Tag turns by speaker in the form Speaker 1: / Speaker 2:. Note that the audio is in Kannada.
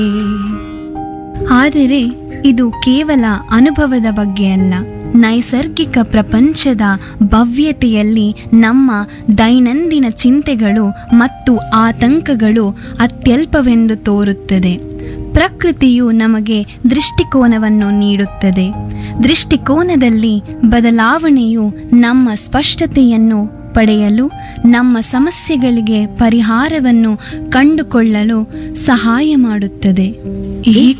Speaker 1: ಆದರೆ ಇದು ಕೇವಲ ಅನುಭವದ ಬಗ್ಗೆ ಅಲ್ಲ ನೈಸರ್ಗಿಕ ಪ್ರಪಂಚದ ಭವ್ಯತೆಯಲ್ಲಿ ನಮ್ಮ ದೈನಂದಿನ ಚಿಂತೆಗಳು ಮತ್ತು ಆತಂಕಗಳು ಅತ್ಯಲ್ಪವೆಂದು ತೋರುತ್ತದೆ ಪ್ರಕೃತಿಯು ನಮಗೆ ದೃಷ್ಟಿಕೋನವನ್ನು ನೀಡುತ್ತದೆ ದೃಷ್ಟಿಕೋನದಲ್ಲಿ ಬದಲಾವಣೆಯು ನಮ್ಮ ಸ್ಪಷ್ಟತೆಯನ್ನು ಪಡೆಯಲು ನಮ್ಮ ಸಮಸ್ಯೆಗಳಿಗೆ ಪರಿಹಾರವನ್ನು ಕಂಡುಕೊಳ್ಳಲು ಸಹಾಯ ಮಾಡುತ್ತದೆ
Speaker 2: ಈ